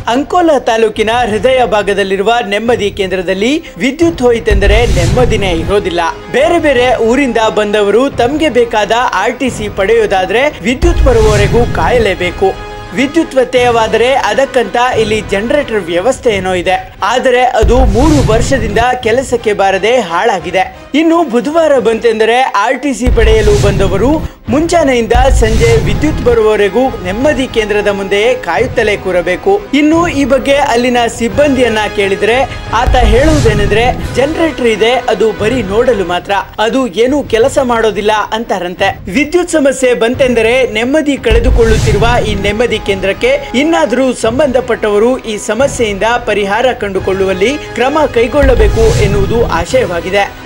ಅಂಕೋಲಾ ತಾಲೂಕಿನ ಹೃದಯ ಭಾಗದಲ್ಲಿರುವ ನೆಮ್ಮದಿ ಕೇಂದ್ರದಲ್ಲಿ ವಿದ್ಯುತ್ ಹೋಯಿತೆಂದರೆ ನೆಮ್ಮದಿನೇ ಇರೋದಿಲ್ಲ ಬೇರೆ ಬೇರೆ ಊರಿಂದ ಬಂದವರು ತಮ್ಗೆ ಬೇಕಾದ ಆರ್ ಟಿ ಸಿ ಪಡೆಯೋದಾದ್ರೆ ವಿದ್ಯುತ್ ಬರುವವರೆಗೂ ಕಾಯಲೇಬೇಕು ವಿದ್ಯುತ್ ವ್ಯತ್ಯಯವಾದರೆ ಅದಕ್ಕಂತ ಇಲ್ಲಿ ಜನರೇಟರ್ ವ್ಯವಸ್ಥೆ ಏನೋ ಇದೆ ಆದರೆ ಅದು ಮೂರು ವರ್ಷದಿಂದ ಕೆಲಸಕ್ಕೆ ಬಾರದೆ ಹಾಳಾಗಿದೆ ಇನ್ನು ಬುಧವಾರ ಬಂತೆಂದರೆ ಆರ್ ಟಿ ಸಿ ಪಡೆಯಲು ಬಂದವರು ಮುಂಜಾನೆಯಿಂದ ಸಂಜೆ ವಿದ್ಯುತ್ ಬರುವವರೆಗೂ ನೆಮ್ಮದಿ ಕೇಂದ್ರದ ಮುಂದೆಯೇ ಕಾಯುತ್ತಲೇ ಕೂರಬೇಕು ಇನ್ನು ಈ ಬಗ್ಗೆ ಅಲ್ಲಿನ ಸಿಬ್ಬಂದಿಯನ್ನ ಕೇಳಿದ್ರೆ ಆತ ಹೇಳುವುದೇನೆಂದ್ರೆ ಜನರೇಟರ್ ಇದೆ ಅದು ಬರೀ ನೋಡಲು ಮಾತ್ರ ಅದು ಏನು ಕೆಲಸ ಮಾಡೋದಿಲ್ಲ ಅಂತಾರಂತೆ ವಿದ್ಯುತ್ ಸಮಸ್ಯೆ ಬಂತೆಂದರೆ ನೆಮ್ಮದಿ ಕಳೆದುಕೊಳ್ಳುತ್ತಿರುವ ಈ ನೆಮ್ಮದಿ ಕೇಂದ್ರಕ್ಕೆ ಇನ್ನಾದರೂ ಸಂಬಂಧಪಟ್ಟವರು ಈ ಸಮಸ್ಯೆಯಿಂದ ಪರಿಹಾರ ಕಂಡುಕೊಳ್ಳುವಲ್ಲಿ ಕ್ರಮ ಕೈಗೊಳ್ಳಬೇಕು ಎನ್ನುವುದು ಆಶಯವಾಗಿದೆ